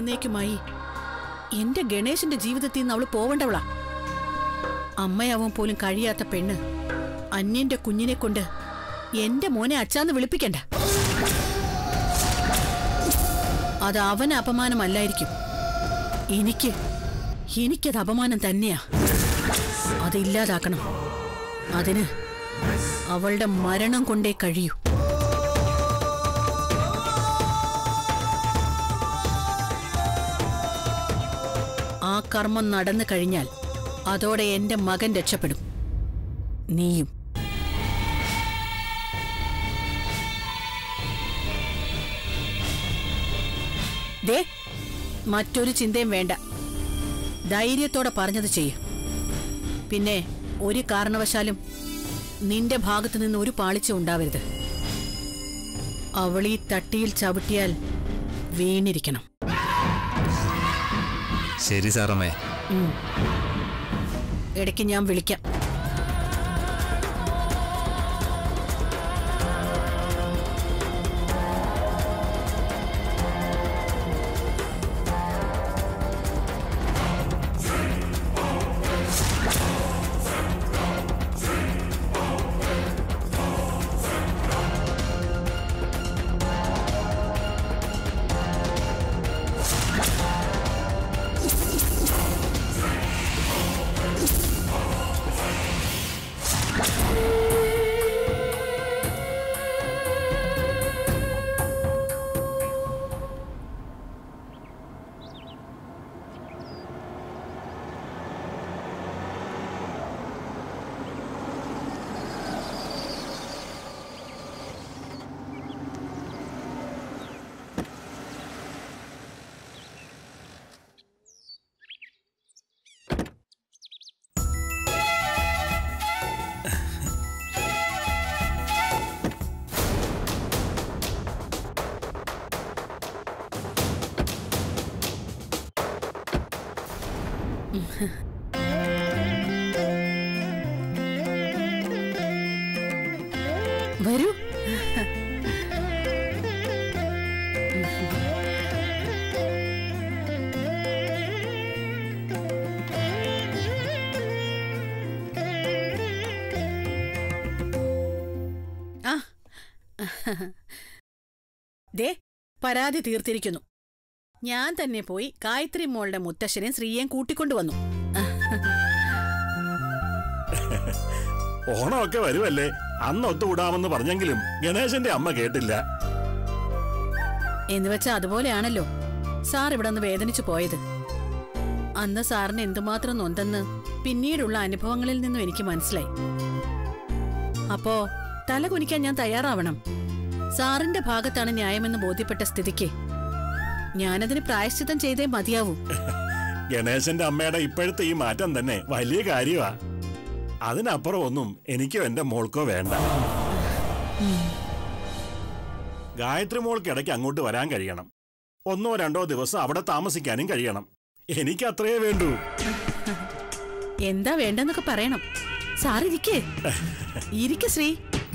എന്നേക്കുമായി എന്റെ ഗണേശന്റെ ജീവിതത്തിൽ നിന്ന് അവള് പോവണ്ടവളാ അമ്മയാവാൻ പോലും കഴിയാത്ത പെണ്ണ് അന്യന്റെ കുഞ്ഞിനെ കൊണ്ട് എന്റെ മോനെ അച്ചാന്ന് വിളിപ്പിക്കണ്ട അത് അവന് അപമാനമല്ലായിരിക്കും എനിക്ക് എനിക്കത് അപമാനം തന്നെയാ അത് ഇല്ലാതാക്കണം അതിന് അവളുടെ മരണം കൊണ്ടേ കഴിയൂ ആ കർമ്മം നടന്നു കഴിഞ്ഞാൽ അതോടെ എന്റെ മകൻ രക്ഷപ്പെടും നീയും ദേ മറ്റൊരു ചിന്തയും വേണ്ട ധൈര്യത്തോടെ പറഞ്ഞത് ചെയ്യ പിന്നെ ഒരു കാരണവശാലും നിന്റെ ഭാഗത്തു നിന്ന് ഒരു പാളിച്ച ഉണ്ടാവരുത് അവൾ ഈ തട്ടിയിൽ ചവിട്ടിയാൽ വീണിരിക്കണം ശരി സാറമ്മേ ഇടയ്ക്ക് ഞാൻ വിളിക്കാം വരൂ ആ ദേ പരാതി തീർത്തിരിക്കുന്നു ഞാൻ തന്നെ പോയി ഗായത്രി മോളുടെ മുത്തശ്ശനെയും ശ്രീയേയും കൂട്ടിക്കൊണ്ടുവന്നു ഓണമൊക്കെ വരുമല്ലേ അന്ന് ഒത്തുകൂടാമെന്ന് പറഞ്ഞെങ്കിലും ഗണേശന്റെ അമ്മ കേട്ടില്ല എന്ന് വെച്ചാ അതുപോലെയാണല്ലോ സാർ ഇവിടെ നിന്ന് വേദനിച്ചു പോയത് അന്ന് സാറിന് എന്തുമാത്രം നൊന്തെന്ന് പിന്നീടുള്ള അനുഭവങ്ങളിൽ നിന്നും എനിക്ക് മനസ്സിലായി അപ്പോ തല കുനിക്കാൻ ഞാൻ തയ്യാറാവണം സാറിന്റെ ഭാഗത്താണ് ന്യായമെന്ന് ബോധ്യപ്പെട്ട സ്ഥിതിക്ക് ഞാനതിന് പ്രായശ്ചിത്തം ചെയ്തേ മതിയാവൂ ഗണേശന്റെ അമ്മയുടെ ഇപ്പോഴത്തെ ഈ മാറ്റം തന്നെ വലിയ കാര്യമാ അതിനപ്പുറം ഒന്നും എനിക്കോ എന്റെ മോൾക്കോ വേണ്ട ഗായത്രി മോൾക്ക് ഇടയ്ക്ക് അങ്ങോട്ട് വരാൻ കഴിയണം ഒന്നോ രണ്ടോ ദിവസം അവിടെ താമസിക്കാനും കഴിയണം എനിക്ക് അത്രയേ വേണ്ടൂ എന്താ വേണ്ടെന്നൊക്കെ പറയണം സാർ ഇരിക്കേ ഇരിക്ക ശ്രീ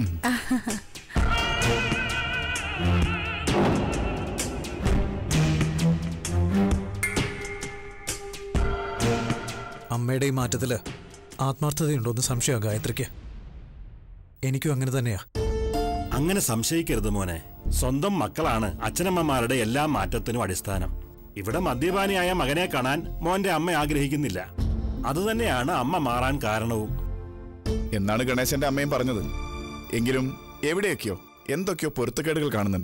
അമ്മയുടെ ഈ മാറ്റത്തില് ആത്മാർത്ഥതയുണ്ടോന്ന് സംശയം ഗായത്രിക്ക് എനിക്കും അങ്ങനെ തന്നെയാ അങ്ങനെ സംശയിക്കരുത് മോനെ സ്വന്തം മക്കളാണ് അച്ഛനമ്മമാരുടെ എല്ലാ മാറ്റത്തിനും അടിസ്ഥാനം ഇവിടെ മദ്യപാനിയായ മകനെ കാണാൻ മോന്റെ അമ്മ ആഗ്രഹിക്കുന്നില്ല അതുതന്നെയാണ് അമ്മ മാറാൻ കാരണവും എന്നാണ് ഗണേശന്റെ അമ്മയും പറഞ്ഞത് എങ്കിലും എവിടെയൊക്കെയോ എന്തൊക്കെയോ പൊരുത്തക്കേടുകൾ കാണുന്നുണ്ട്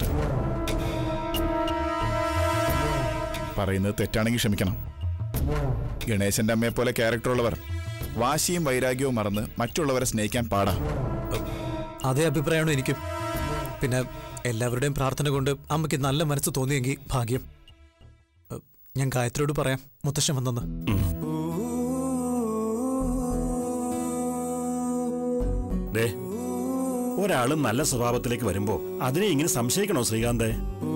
പറയുന്നത് തെറ്റാണെങ്കിൽ ക്ഷമിക്കണം ഗണേശന്റെ അമ്മയെ പോലെ ക്യാരക്ടറുള്ളവർ വാശിയും വൈരാഗ്യവും മറന്ന് മറ്റുള്ളവരെ സ്നേഹിക്കാൻ പാടാ അതേ അഭിപ്രായമാണ് എനിക്കും പിന്നെ എല്ലാവരുടെയും പ്രാർത്ഥന കൊണ്ട് അമ്മയ്ക്ക് നല്ല മനസ്സ് തോന്നിയെങ്കിൽ ഭാഗ്യം ഏ, ഞാൻ ഗായത്രിയോട് പറയാം മുത്തശ്ശൻ വന്നെന്ന് ദേ ഒരാള് നല്ല സ്വഭാവത്തിലേക്ക് വരുമ്പോ അതിനെ ഇങ്ങനെ സംശയിക്കണോ ശ്രീകാന്തേ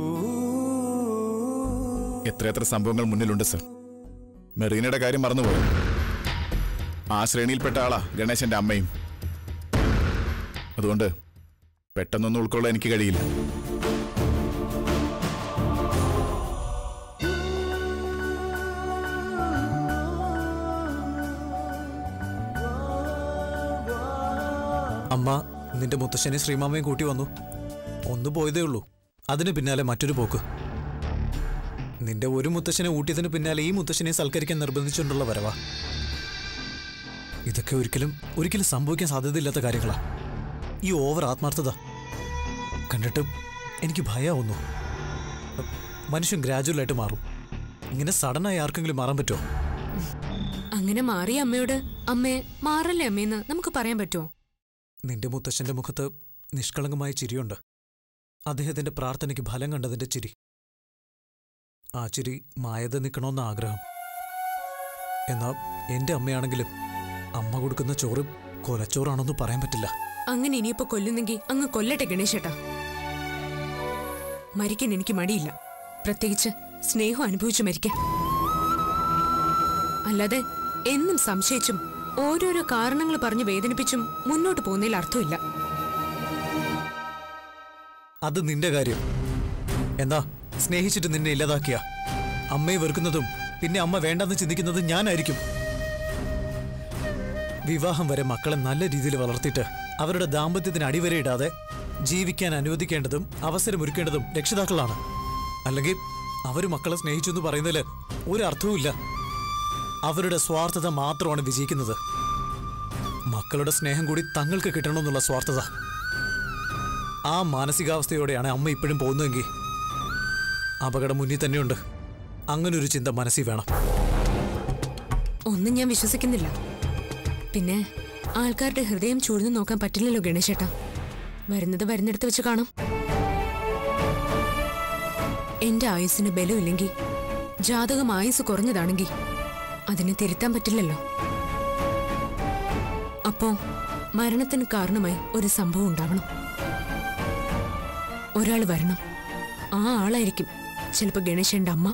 എത്രയെത്ര സംഭവങ്ങൾ മുന്നിലുണ്ട് സർ മെറീനയുടെ കാര്യം മറന്നുപോയി ആ ശ്രേണിയിൽപ്പെട്ട ആളാ ഗണേശന്റെ അമ്മയും അതുകൊണ്ട് പെട്ടെന്നൊന്നും ഉൾക്കൊള്ളാൻ എനിക്ക് കഴിയില്ല അമ്മ നിന്റെ മുത്തശ്ശനെ ശ്രീമാമയും കൂട്ടി വന്നു ഒന്ന് പോയതേ ഉള്ളൂ അതിന് പിന്നാലെ മറ്റൊരു പോക്ക് നിന്റെ ഒരു മുത്തശ്ശനെ ഊട്ടിയതിന് പിന്നാലെ ഈ മുത്തശ്ശനെ സൽക്കരിക്കാൻ നിർബന്ധിച്ചുകൊണ്ടുള്ള വരവാ ഇതൊക്കെ ഒരിക്കലും ഒരിക്കലും സംഭവിക്കാൻ സാധ്യതയില്ലാത്ത കാര്യങ്ങളാ ഈ ഓവർ ആത്മാർത്ഥത കണ്ടിട്ട് എനിക്ക് ഭയമാവുന്നു മനുഷ്യൻ ഗ്രാജുവലായിട്ട് മാറും ഇങ്ങനെ സഡനായി ആർക്കെങ്കിലും മാറാൻ പറ്റുമോ അങ്ങനെ മാറിയ അമ്മയോട് അമ്മേ മാറല്ലേ അമ്മേന്ന് നമുക്ക് പറയാൻ പറ്റുമോ നിന്റെ മുത്തശ്ശന്റെ മുഖത്ത് നിഷ്കളങ്കമായ ചിരിയുണ്ട് അദ്ദേഹത്തിന്റെ പ്രാർത്ഥനയ്ക്ക് ഫലം കണ്ടതിന്റെ ചിരി ആ ചിരി മായത നിൽക്കണമെന്ന ആഗ്രഹം എന്നാ എന്റെ അമ്മയാണെങ്കിലും അമ്മ കൊടുക്കുന്ന ചോറ് കൊലച്ചോറാണെന്ന് പറയാൻ പറ്റില്ല അങ്ങനെ ഇനിയിപ്പോ കൊല്ലുന്നെങ്കിൽ അങ്ങ് കൊല്ലട്ടെ ഗണേശേട്ടാ മരിക്കാൻ എനിക്ക് മടിയില്ല പ്രത്യേകിച്ച് സ്നേഹം അനുഭവിച്ചു മരിക്കാൻ അല്ലാതെ എന്നും സംശയിച്ചും ഓരോരോ കാരണങ്ങൾ പറഞ്ഞ് വേദനിപ്പിച്ചും മുന്നോട്ട് പോകുന്നതിൽ അർത്ഥമില്ല അത് നിന്റെ കാര്യം എന്താ സ്നേഹിച്ചിട്ട് നിന്നെ ഇല്ലാതാക്കിയ അമ്മയെ വെറുക്കുന്നതും പിന്നെ അമ്മ വേണ്ടെന്ന് ചിന്തിക്കുന്നതും ഞാനായിരിക്കും വിവാഹം വരെ മക്കളെ നല്ല രീതിയിൽ വളർത്തിയിട്ട് അവരുടെ ദാമ്പത്യത്തിന് അടിവരയിടാതെ ജീവിക്കാൻ അനുവദിക്കേണ്ടതും അവസരമൊരുക്കേണ്ടതും രക്ഷിതാക്കളാണ് അല്ലെങ്കിൽ അവർ മക്കളെ സ്നേഹിച്ചു എന്ന് പറയുന്നതിൽ ഒരു അർത്ഥവുമില്ല അവരുടെ സ്വാർത്ഥത മാത്രമാണ് വിജയിക്കുന്നത് മക്കളുടെ സ്നേഹം കൂടി തങ്ങൾക്ക് കിട്ടണമെന്നുള്ള സ്വാർത്ഥത ആ മാനസികാവസ്ഥയോടെയാണ് അമ്മ ഇപ്പോഴും പോകുന്നതെങ്കിൽ അപകടം മുന്നിൽ തന്നെയുണ്ട് അങ്ങനൊരു ചിന്ത മനസ്സിൽ വേണം ഒന്നും ഞാൻ വിശ്വസിക്കുന്നില്ല പിന്നെ ആൾക്കാരുടെ ഹൃദയം ചൂഴ്ന്നു നോക്കാൻ പറ്റില്ലല്ലോ ഗണേശേട്ടാ വരുന്നത് വരുന്നിടത്ത് വെച്ച് കാണാം എന്റെ ആയുസ്സിന് ബലമില്ലെങ്കിൽ ജാതകം ആയുസ് കുറഞ്ഞതാണെങ്കിൽ അതിനെ തിരുത്താൻ പറ്റില്ലല്ലോ അപ്പോ മരണത്തിന് കാരണമായി ഒരു സംഭവം ഉണ്ടാവണം ഒരാൾ വരണം ആ ആളായിരിക്കും ചിലപ്പോ ഗണേശന്റെ അമ്മ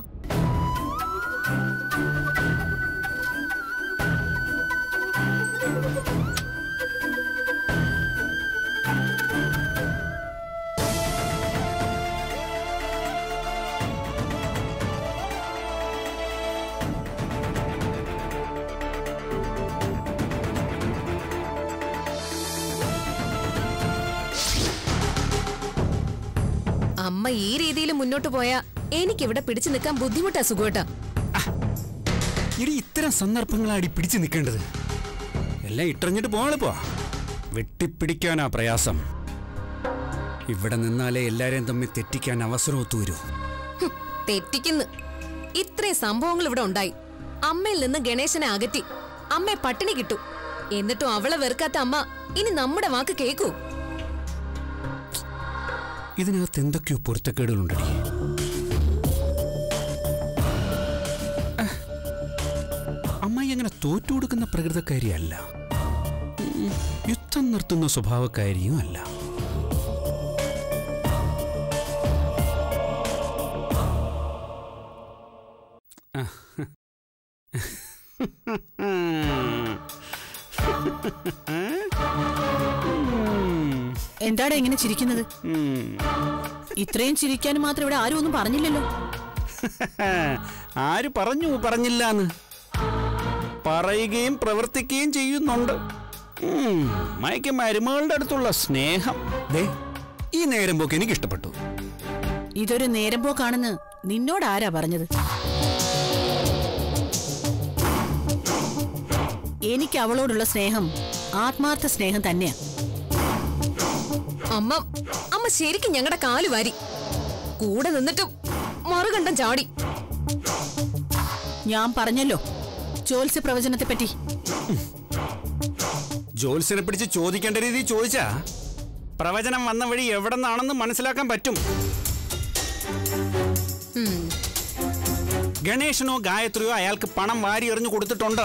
അമ്മ ഈ രീതിയിൽ മുന്നോട്ട് പോയാ എനിക്കിവിടെ പിടിച്ചു നിൽക്കാൻ ബുദ്ധിമുട്ടാ സുഖേട്ടാ ഇടി ഇത്തരം സന്ദർഭങ്ങളാടി പിടിച്ചു നിൽക്കേണ്ടത് എല്ലാം ഇട്ടറിഞ്ഞിട്ട് പോകാളിപ്പോ വെട്ടിപ്പിടിക്കാനാ പ്രയാസം ഇവിടെ നിന്നാലേ എല്ലാരെയും തമ്മിൽ തെറ്റിക്കാൻ അവസരം ഒത്തുവരൂ ഹും, തെറ്റിക്കുന്നു ഇത്രയും സംഭവങ്ങൾ ഇവിടെ ഉണ്ടായി അമ്മയിൽ നിന്ന് ഗണേശനെ അകറ്റി അമ്മയെ പട്ടിണി കിട്ടു എന്നിട്ടും അവളെ വെറുക്കാത്ത അമ്മ ഇനി നമ്മുടെ വാക്ക് കേക്കൂ ഇതിനകത്ത് എന്തൊക്കെയോ പൊരുത്തക്കേടുകളുണ്ടടി അഹ്, അമ്മായി അങ്ങനെ തോറ്റു കൊടുക്കുന്ന പ്രകൃതക്കാരിയല്ല ഉം, യുദ്ധം നിർത്തുന്ന സ്വഭാവക്കാരിയും അല്ല എന്താടാ ഇങ്ങനെ ചിരിക്കുന്നത് ഇത്രയും ചിരിക്കാനും മാത്രം ഇവിടെ ആരും ഒന്നും പറഞ്ഞില്ലല്ലോ ആര് പറഞ്ഞു പറഞ്ഞില്ലാന്ന് പറയുകയും പ്രവർത്തിക്കുകയും ചെയ്യുന്നുണ്ട് ഉം, മയക്ക് മരുമകളുടെ അടുത്തുള്ള സ്നേഹം ദേ ഈ നേരം പോക്ക് എനിക്ക് ഇഷ്ടപ്പെട്ടു ഇതൊരു നേരം പോക്കാണെന്ന് നിന്നോട് ആരാ പറഞ്ഞത് എനിക്ക് അവളോടുള്ള സ്നേഹം ആത്മാർത്ഥ സ്നേഹം തന്നെയാ അമ്മ അമ്മ ശരിക്കും ഞങ്ങളുടെ കാല് വാരി കൂടെ നിന്നിട്ടും മറുകണ്ടം ചാടി ഞാൻ പറഞ്ഞല്ലോ ജ്യോത്സ്യ പ്രവചനത്തെ പറ്റി ജോത്സ്യനെ പിടിച്ച് ചോദിക്കേണ്ട രീതി ചോദിച്ചാ പ്രവചനം വന്ന വഴി എവിടെ നിന്നാണെന്ന് മനസ്സിലാക്കാൻ പറ്റും ഉം. ഗണേശനോ ഗായത്രിയോ അയാൾക്ക് പണം വാരി എറിഞ്ഞു കൊടുത്തിട്ടുണ്ട്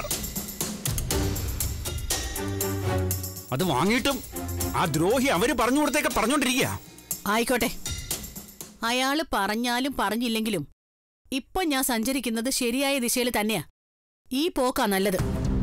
അത് വാങ്ങിയിട്ടും ആ ദ്രോഹി അവര് പറഞ്ഞു കൊടുത്തേക്ക് പറഞ്ഞോണ്ടിരിക്കുക ആയിക്കോട്ടെ അയാള് പറഞ്ഞാലും പറഞ്ഞില്ലെങ്കിലും ഇപ്പൊ ഞാൻ സഞ്ചരിക്കുന്നത് ശരിയായ ദിശയിൽ തന്നെയാ ഈ പോക്കാ നല്ലത്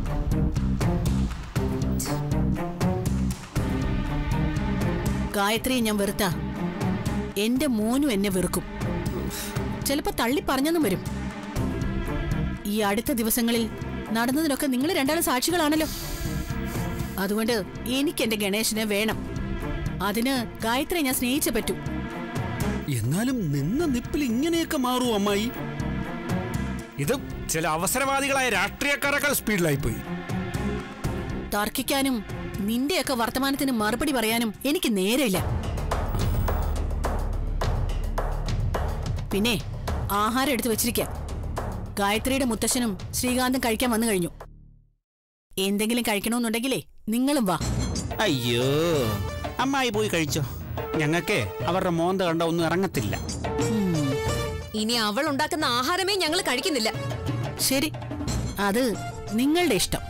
ഗായത്രിയെ ഞാൻ വെറുത്ത എന്റെ മോനും എന്നെ വെറുക്കും ചിലപ്പോ തള്ളി പറഞ്ഞെന്നും വരും ഈ അടുത്ത ദിവസങ്ങളിൽ നടന്നതിനൊക്കെ നിങ്ങൾ രണ്ടാളും സാക്ഷികളാണല്ലോ അതുകൊണ്ട് എനിക്ക് എന്റെ ഗണേശനെ വേണം അതിന് ഗായത്രി ഞാൻ സ്നേഹിച്ചേ പറ്റൂ എന്നാലും നിന്ന നിപ്പിൽ ഇങ്ങനെയൊക്കെ മാറൂ അമ്മായി ഇത് ചില അവസരവാദികളായ രാഷ്ട്രീയക്കാരേക്കാൾ സ്പീഡിലായി പോയി തർക്കിക്കാനും നിന്റെയൊക്കെ വർത്തമാനത്തിന് മറുപടി പറയാനും എനിക്ക് നേരമില്ല പിന്നെ ആഹാരം എടുത്തു വെച്ചിരിക്ക ഗായത്രിയുടെ മുത്തശ്ശനും ശ്രീകാന്തും കഴിക്കാൻ വന്നു കഴിഞ്ഞു എന്തെങ്കിലും കഴിക്കണമെന്നുണ്ടെങ്കിലേ നിങ്ങളും വാ അയ്യോ അമ്മായി പോയി കഴിച്ചോ ഞങ്ങൾക്കേ അവരുടെ മോന്ത കണ്ട ഒന്നും ഇറങ്ങത്തില്ല ഇനി അവൾ ഉണ്ടാക്കുന്ന ആഹാരമേ ഞങ്ങൾ കഴിക്കുന്നില്ല ശരി അത് നിങ്ങളുടെ ഇഷ്ടം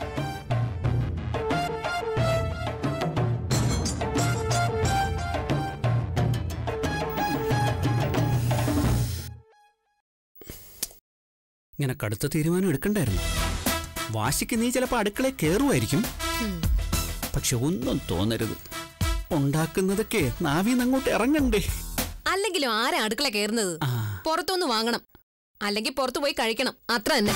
ഇങ്ങനെ കടുത്ത തീരുമാനം എടുക്കണ്ടായിരുന്നു വാശിക്ക് നീ ചിലപ്പോൾ അടുക്കളയിൽ കയറുമായിരിക്കും പക്ഷെ ഒന്നും തോന്നരുത് ഉണ്ടാക്കുന്നതൊക്കെ നാവിന്ന് അങ്ങോട്ട് ഇറങ്ങണ്ടേ അല്ലെങ്കിലും ആരാ അടുക്കള കയറുന്നത് ആ. പുറത്തുനിന്ന് വാങ്ങണം അല്ലെങ്കിൽ പുറത്തു പോയി കഴിക്കണം അത്ര തന്നെ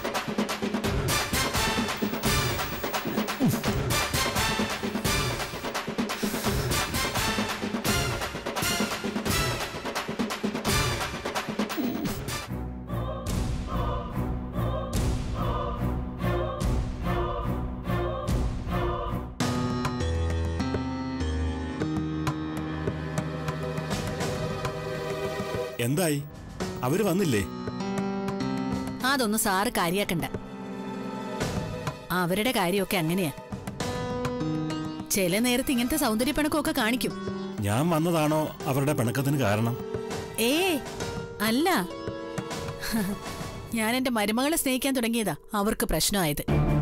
എന്തായി അവര് വന്നില്ലേ അതൊന്നും സാറ് കാര്യാക്കണ്ട അവരുടെ കാര്യമൊക്കെ അങ്ങനെയാ ചില നേരത്ത് ഇങ്ങനത്തെ സൗന്ദര്യപ്പണക്കമൊക്കെ കാണിക്കും ഞാൻ വന്നതാണോ അവരുടെ പിണക്കത്തിന് കാരണം ഏ അല്ല ഞാൻ എന്റെ മരുമകളെ സ്നേഹിക്കാൻ തുടങ്ങിയതാ അവർക്ക് പ്രശ്നമായത്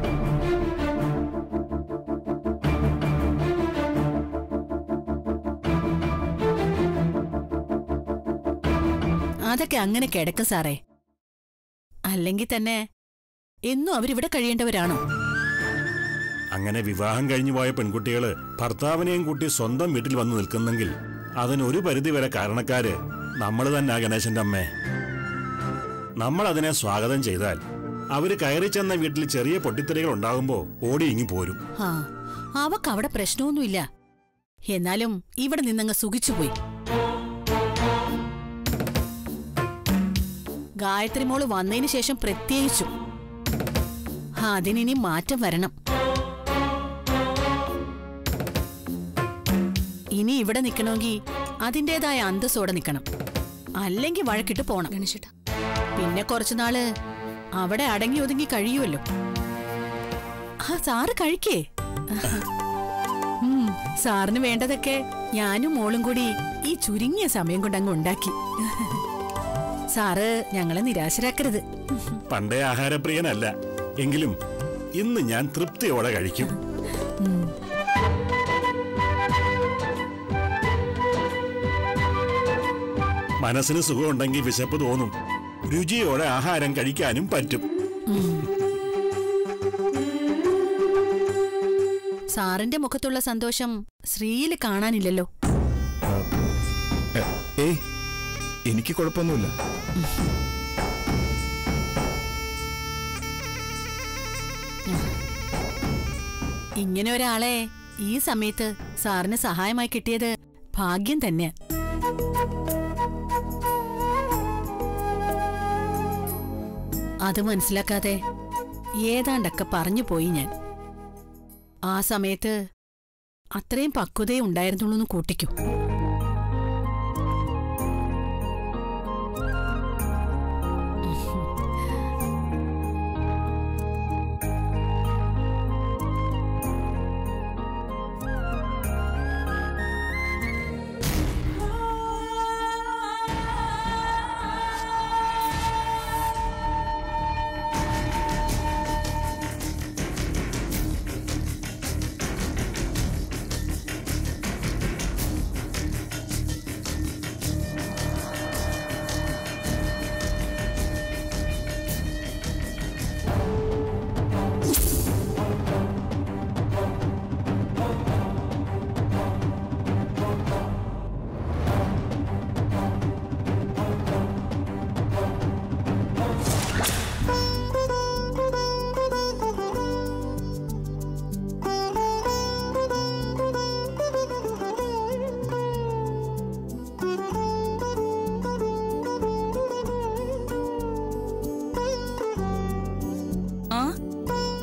അതൊക്കെ അങ്ങനെ കിടക്കും സാറേ അല്ലെങ്കിൽ തന്നെ എന്നും അവരിവിടെ കഴിയേണ്ടവരാണോ അങ്ങനെ വിവാഹം കഴിഞ്ഞു പോയ പെൺകുട്ടികള് ഭർത്താവിനെയും കൂട്ടി സ്വന്തം വീട്ടിൽ വന്ന് നിൽക്കുന്നെങ്കിൽ അതിന് ഒരു പരിധിവരെ കാരണക്കാര് നമ്മൾ തന്നെ ഗണേശന്റെ അമ്മേ നമ്മൾ അതിനെ സ്വാഗതം ചെയ്താൽ അവര് കയറി ചെന്ന വീട്ടിൽ ചെറിയ പൊട്ടിത്തെറികൾ ഉണ്ടാകുമ്പോ ഓടി ഇങ്ങി പോരും ആ അവക്ക് അവിടെ പ്രശ്നമൊന്നുമില്ല എന്നാലും ഇവിടെ നിന്നങ്ങ് സുഖിച്ചുപോയി ഗായത്രി മോള് വന്നതിന് ശേഷം പ്രത്യേകിച്ചും അതിനി മാറ്റം വരണം ഇനി ഇവിടെ നിൽക്കണമെങ്കിൽ അതിൻ്റെതായ അന്തസ്സോടെ നിൽക്കണം അല്ലെങ്കിൽ വഴക്കിട്ട് പോണം ഗണേശേട്ടാ പിന്നെ കുറച്ചുനാള് അവിടെ അടങ്ങി ഒതുങ്ങി കഴിയുമല്ലോ ആ സാറ് കഴിക്കേ ഉം, സാറിന് വേണ്ടതൊക്കെ ഞാനും മോളും കൂടി ഈ ചുരുങ്ങിയ സമയം കൊണ്ട് അങ്ങ് ഉണ്ടാക്കി സാറ് ഞങ്ങളെ നിരാശരാക്കരുത് പണ്ടേ ആഹാരപ്രിയനല്ല എങ്കിലും ഇന്ന് ഞാൻ തൃപ്തിയോടെ കഴിക്കും മനസ്സിന് സുഖമുണ്ടെങ്കിൽ വിശപ്പ് തോന്നും രുചിയോടെ ആഹാരം കഴിക്കാനും പറ്റും സാറിന്റെ മുഖത്തുള്ള സന്തോഷം ശ്രീയിൽ കാണാനില്ലല്ലോ എ, ഏയ് എനിക്ക് കുഴപ്പമൊന്നുമില്ല ഇങ്ങനെ ഒരാളെ ഈ സമയത്ത് സാറിന് സഹായമായി കിട്ടിയത് ഭാഗ്യം തന്നെ അത് മനസ്സിലാക്കാതെ ഏതാണ്ടൊക്കെ പറഞ്ഞു പോയി ഞാൻ ആ സമയത്ത് അത്രയും പക്വതയെ ഉണ്ടായിരുന്നുള്ളൂ എന്ന് കൂട്ടിക്കും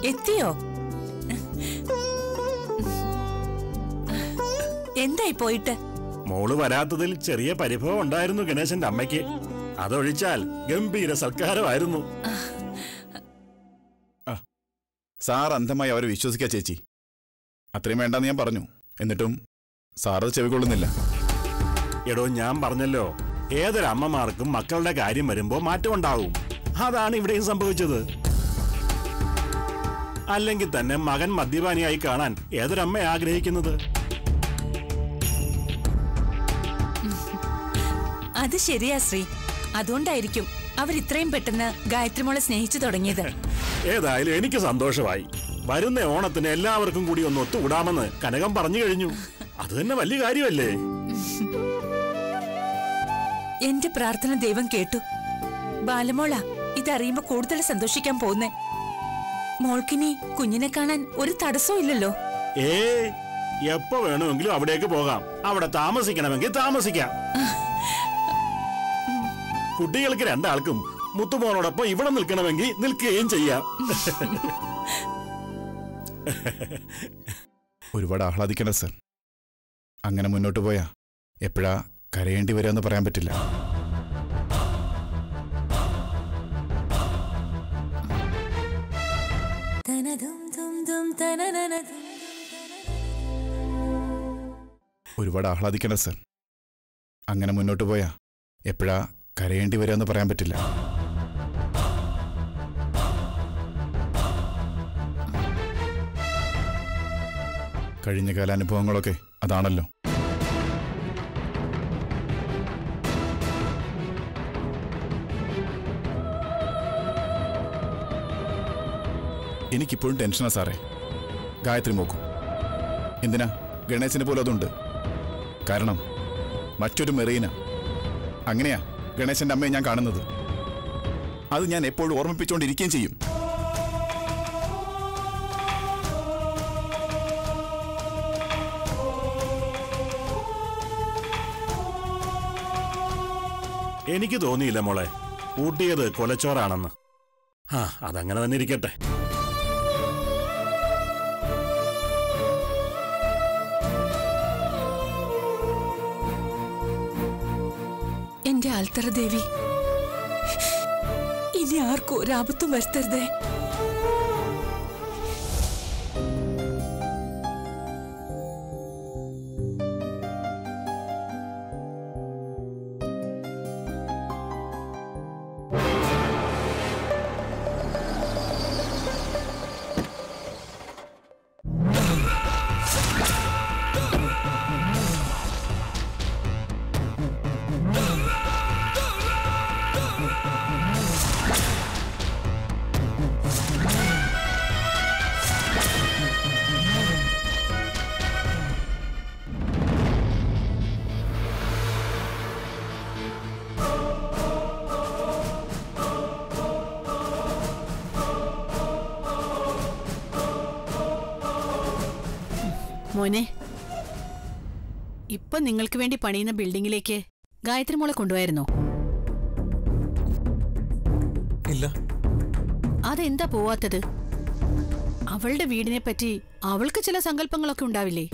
എത്തിയോ എന്തായി പോയിട്ട് മോള് വരാത്തതിൽ ചെറിയ പരിഭവം ഉണ്ടായിരുന്നു ഗണേശന്റെ അമ്മയ്ക്ക് അതൊഴിച്ചാൽ ഗംഭീര സൽക്കാരമായിരുന്നു സാർ അന്ധമായി അവരെ വിശ്വസിക്കാ ചേച്ചി അത്രയും വേണ്ടെന്ന് ഞാൻ പറഞ്ഞു എന്നിട്ടും സാർ അത് ചെവികൊള്ളുന്നില്ല എടോ ഞാൻ പറഞ്ഞല്ലോ ഏതൊരു അമ്മമാർക്കും മക്കളുടെ കാര്യം വരുമ്പോ മാറ്റമുണ്ടാവും അതാണ് ഇവിടെയും സംഭവിച്ചത് അല്ലെങ്കിൽ തന്നെ മകൻ മദ്യപാനിയായി കാണാൻ ഏതൊരമ്മ ആഗ്രഹിക്കുന്നത് അത് ശരിയാ ശ്രീ അതുകൊണ്ടായിരിക്കും അവർ ഇത്രയും പെട്ടെന്ന് ഗായത്രി മോളെ സ്നേഹിച്ചു തുടങ്ങിയത് ഏതായാലും എനിക്ക് സന്തോഷമായി വരുന്ന ഓണത്തിന് എല്ലാവർക്കും കൂടി ഒന്ന് ഒത്തുകൂടാമെന്ന് കനകം പറഞ്ഞു കഴിഞ്ഞു അത് തന്നെ വലിയ കാര്യമല്ലേ എന്റെ പ്രാർത്ഥന ദൈവം കേട്ടു ബാലമോള ഇതറിയുമ്പോ കൂടുതൽ സന്തോഷിക്കാൻ പോകുന്നേ മോൾക്കിനി കുഞ്ഞിനെ കാണാൻ ഒരു തടസ്സവും ഇല്ലല്ലോ ഏ എപ്പോ വേണമെങ്കിലും അവിടേക്ക് പോകാം അവിടെ താമസിക്കണമെങ്കിൽ താമസിക്കാം കുട്ടികൾക്ക് രണ്ടാൾക്കും മുത്തുമോനോടൊപ്പം ഇവിടെ നിൽക്കണമെങ്കിൽ നിൽക്കുകയും ചെയ്യാം ഒരുപാട് ആഹ്ലാദിക്കണ്ട സർ അങ്ങനെ മുന്നോട്ട് പോയാ എപ്പോഴാ കരയേണ്ടി വരിക പറയാൻ പറ്റില്ല ഒരുപാട് ആഹ്ലാദിക്കണ്ട സർ അങ്ങനെ മുന്നോട്ട് പോയാ എപ്പോഴാ കരയേണ്ടി വരിക പറയാൻ പറ്റില്ല കഴിഞ്ഞ കാലാനുഭവങ്ങളൊക്കെ അതാണല്ലോ എനിക്കിപ്പോഴും ടെൻഷനാ സാറേ ഗായത്രി നോക്കും എന്തിനാ ഗണേശന് പോലും അതുണ്ട് കാരണം മറ്റൊരു മെറീന അങ്ങനെയാ ഗണേശന്റെ അമ്മയെ ഞാൻ കാണുന്നത് അത് ഞാൻ എപ്പോഴും ഓർമ്മിപ്പിച്ചുകൊണ്ടിരിക്കുകയും ചെയ്യും എനിക്ക് തോന്നിയില്ല മോളെ ഊട്ടിയത് കൊലച്ചോറാണെന്ന് ആ അതങ്ങനെ തന്നെ ഇരിക്കട്ടെ എന്റെ ആൽത്തറ ദേവി ഇനി ആർക്കും ഒരാപത്തും വരുത്തരുതേ മോനെ ഇപ്പൊ നിങ്ങൾക്ക് വേണ്ടി പണിയുന്ന ബിൽഡിങ്ങിലേക്ക് ഗായത്രി മോളെ കൊണ്ടുപോയിരുന്നോ ഇല്ല അതെന്താ പോവാത്തത് അവളുടെ വീടിനെ പറ്റി അവൾക്ക് ചില സങ്കല്പങ്ങളൊക്കെ ഉണ്ടാവില്ലേ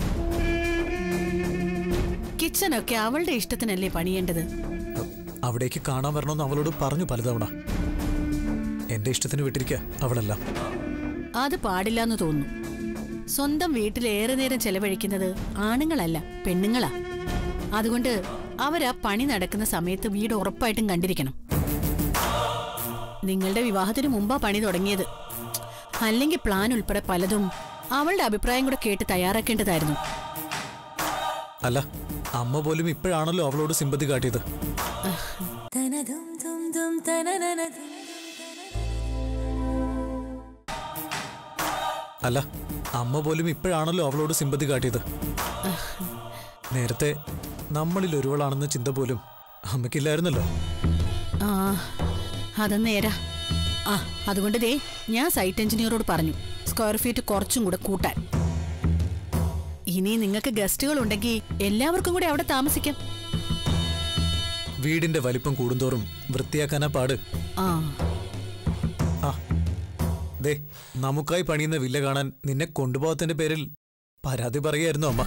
കിച്ചണൊക്കെ അവളുടെ ഇഷ്ടത്തിനല്ലേ പണിയേണ്ടത് അവിടേക്ക് കാണാൻ വരണമെന്ന് അവളോട് പറഞ്ഞു പലതവണ എന്റെ ഇഷ്ടത്തിന് വിട്ടിരിക്കുക അവളെല്ലാം അത് പാടില്ലാന്ന് തോന്നുന്നു സ്വന്തം വീട്ടിൽ ഏറെ നേരം ചെലവഴിക്കുന്നത് ആണുങ്ങളല്ല പെണ്ണുങ്ങളാ അതുകൊണ്ട് അവരാ പണി നടക്കുന്ന സമയത്ത് വീട് ഉറപ്പായിട്ടും കണ്ടിരിക്കണം നിങ്ങളുടെ വിവാഹത്തിന് മുമ്പാ പണി തുടങ്ങിയത് അല്ലെങ്കിൽ പ്ലാൻ ഉൾപ്പെടെ പലതും അവളുടെ അഭിപ്രായം കൂടെ കേട്ട് തയ്യാറാക്കേണ്ടതായിരുന്നു അല്ല അമ്മ പോലും ഇപ്പോഴാണല്ലോ അവളോട് സിമ്പതി കാട്ടിയത് അല്ല അമ്മ പോലും ഇപ്പോഴാണല്ലോ അവളോട് സിമ്പതി കാട്ടിയത് നേരത്തെ നമ്മളിൽ ഒരുവളാണെന്ന ചിന്ത പോലും അമ്മയ്ക്കില്ലായിരുന്നല്ലോ ആ അത് നേരാ ആ അതുകൊണ്ട് ദേ ഞാൻ സൈറ്റ് എഞ്ചിനീയറോട് പറഞ്ഞു സ്ക്വയർ ഫീറ്റ് കുറച്ചും കൂടെ കൂട്ടാൻ ഇനി നിങ്ങൾക്ക് ഗസ്റ്റുകൾ ഉണ്ടെങ്കിൽ എല്ലാവർക്കും കൂടെ അവിടെ താമസിക്കാം വീടിന്റെ വലിപ്പം കൂടുന്തോറും വൃത്തിയാക്കാനാ പാട് ആ ആ ദേ നമുക്കായി പണിയുന്ന വില്ല കാണാൻ നിന്നെ കൊണ്ടുപോകത്തിന്റെ പേരിൽ പരാതി പറയായിരുന്നു അമ്മ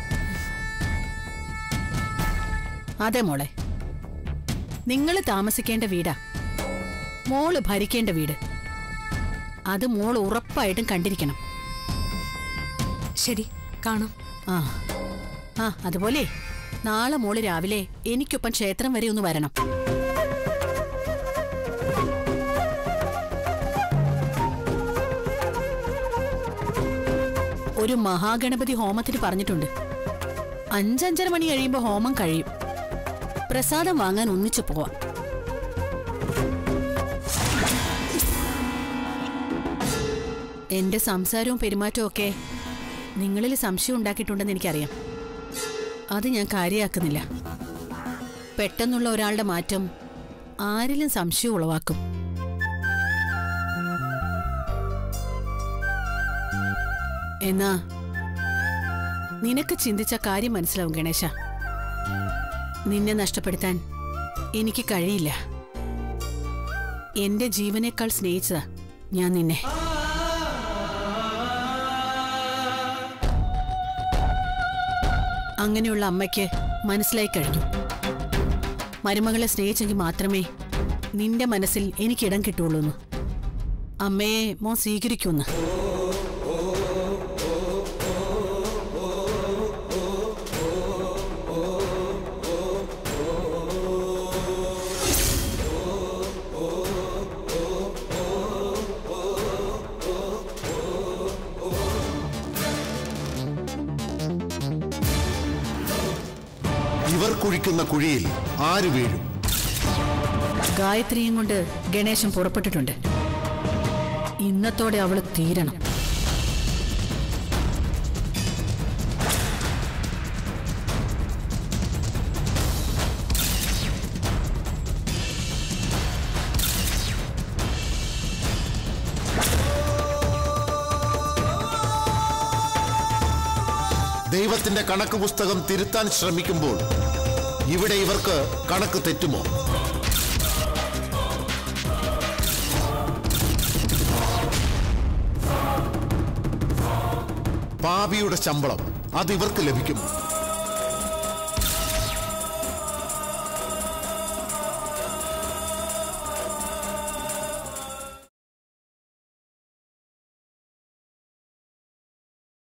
അതെ മോളെ നിങ്ങൾ താമസിക്കേണ്ട വീടാ മോള് ഭരിക്കേണ്ട വീട് അത് മോൾ ഉറപ്പായിട്ടും കണ്ടിരിക്കണം ശരി കാണാം ആ ആ അതുപോലെ നാളെ മോള് രാവിലെ എനിക്കൊപ്പം ക്ഷേത്രം വരെ ഒന്ന് വരണം ഒരു മഹാഗണപതി ഹോമത്തിന് പറഞ്ഞിട്ടുണ്ട് അഞ്ചഞ്ചര മണി കഴിയുമ്പോൾ ഹോമം കഴിയും പ്രസാദം വാങ്ങാൻ ഒന്നിച്ചു പോവാം എന്റെ സംസാരവും പെരുമാറ്റവും ഒക്കെ നിങ്ങളിൽ സംശയം ഉണ്ടാക്കിയിട്ടുണ്ടെന്ന് എനിക്കറിയാം അത് ഞാൻ കാര്യമാക്കുന്നില്ല പെട്ടെന്നുള്ള ഒരാളുടെ മാറ്റം ആരിലും സംശയം ഉളവാക്കും എന്നാ നിനക്ക് ചിന്തിച്ച കാര്യം മനസ്സിലാവും ഗണേശ നിന്നെ നഷ്ടപ്പെടുത്താൻ എനിക്ക് കഴിയില്ല എന്റെ ജീവനേക്കാൾ സ്നേഹിച്ചതാ ഞാൻ നിന്നെ അങ്ങനെയുള്ള അമ്മയ്ക്ക് മനസ്സിലായി കഴിഞ്ഞു മരുമകളെ സ്നേഹിച്ചെങ്കിൽ മാത്രമേ നിന്റെ മനസ്സിൽ എനിക്കിടം കിട്ടുള്ളൂ എന്ന് അമ്മയെ മോൻ സ്വീകരിക്കുമെന്ന് ഇവർ കുഴിക്കുന്ന കുഴിയിൽ ആര് വീഴും ഗായത്രിയും കൊണ്ട് ഗണേശൻ പുറപ്പെട്ടിട്ടുണ്ട് ഇന്നത്തോടെ അവള് തീരണം ദൈവത്തിന്റെ കണക്ക് പുസ്തകം തിരുത്താൻ ശ്രമിക്കുമ്പോൾ ഇവിടെ ഇവർക്ക് കണക്ക് തെറ്റുമോ പാപിയുടെ ശമ്പളം അത് ഇവർക്ക് ലഭിക്കും